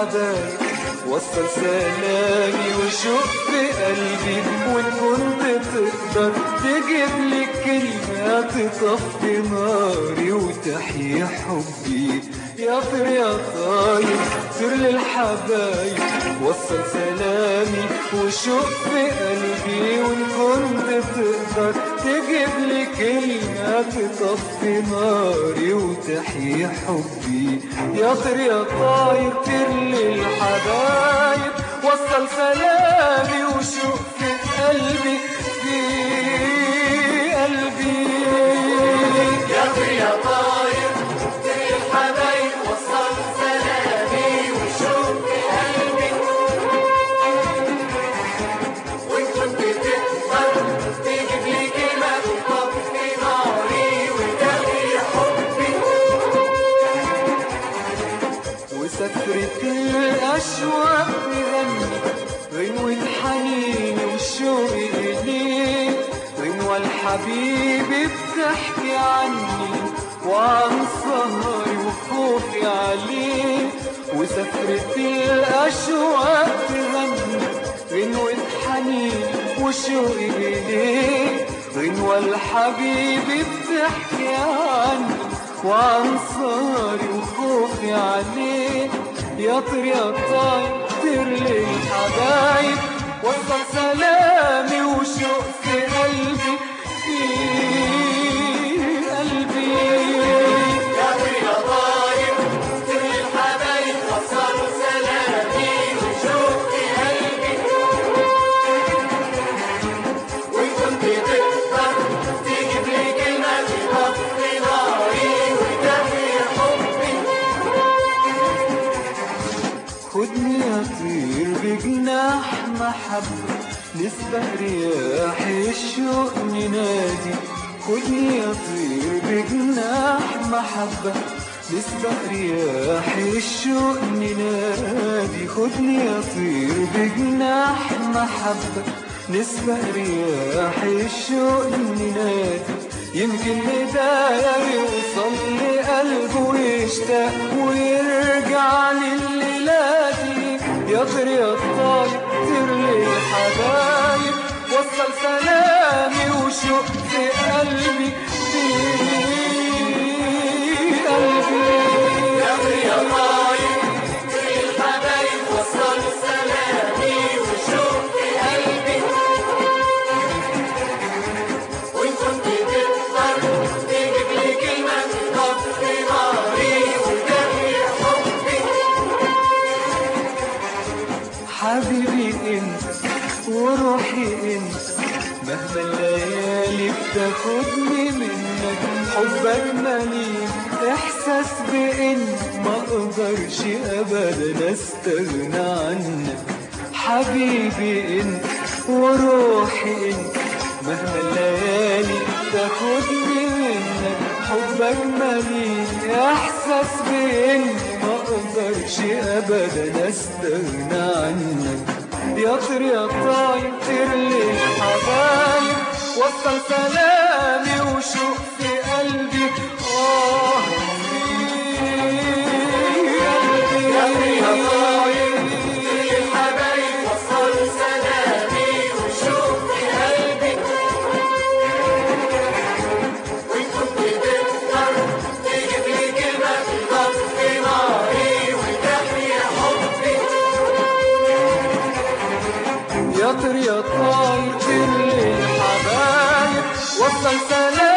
للحبايب وصل سلامي وشوق في قلبي وان كنت تقدر تجيب لي كلمة تطفي ناري وتحيي حبي يا طير يا طاير طير للحبايب وصل سلامي وشوق في قلبي وان كنت تقدر تجيب لي كلمة تطفي ناري وتحيي حبي يا طير يا طاير طير للحبايب وصل سلامي وشوق في قلبي في قلبي يا طير يا طاير طير الحبايب وصل سلامي وشوف في قلبي وان كنت تقدر تجيب لي كلمة تطفي ناري وتحيي حبي وسكرت الأشواق تغني غنوة حنين وشوق إليك غنوة الحبيب بتحكي عني وعن سهري وخوفي عليك وسكرت الأشواق تغني غنوة حنين وشوق إليك غنوة الحبيب بتحكي عني وعن صاري وخوفي عليه يا طير يا طاير طير للحبايب وصل سلامي وشوق في قلبي في قلبي يا طير يا طاير طير الحبايب وصل سلامي وشوف في قلبي وان كنت تقدر تجيب لي كلمة تطفي ناري وتحيي حبي خدني أطير بجناح محبة نسبة رياح الشوق ننادي خدني أطير بجناح محبة نسبة رياح الشوق ننادي خدني أطير بجناح محبة نسبة رياح الشوق ننادي يمكن ندايا يوصل لقلبه ويشتاق ويرجع لليلاتي يا طير يا طاير طير للحبايب وصل سلامي وشوق في قلبي في قلبي يا طير يا طاير طير الحبايب وصل سلامي وشوف في قلبي وان كنت تقدر تجيب لي كلمة تطفي ناري وتحيي حبي حبيبي انت وروحي انت مهما الليالي بتاخدني منك حبك مليء احساس بان ما اقدرش ابدا استغنى عنك حبيبي انت وروحي انت مهما الليالي بتاخدني منك حبك مليء احساس بان ما اقدرش ابدا استغنى عنك يا طير يا طاير طير للحبايب وصل سلامي وشوق في قلبي اه في قلبي يا طير يا طاير طير الحبايب وصل سلامي وشوف في قلبي وان كنت تقدر تجيب لي كلمة تطفي ناري وتحيي حبي يا طير يا طاير طير للحبايب وصل سلامي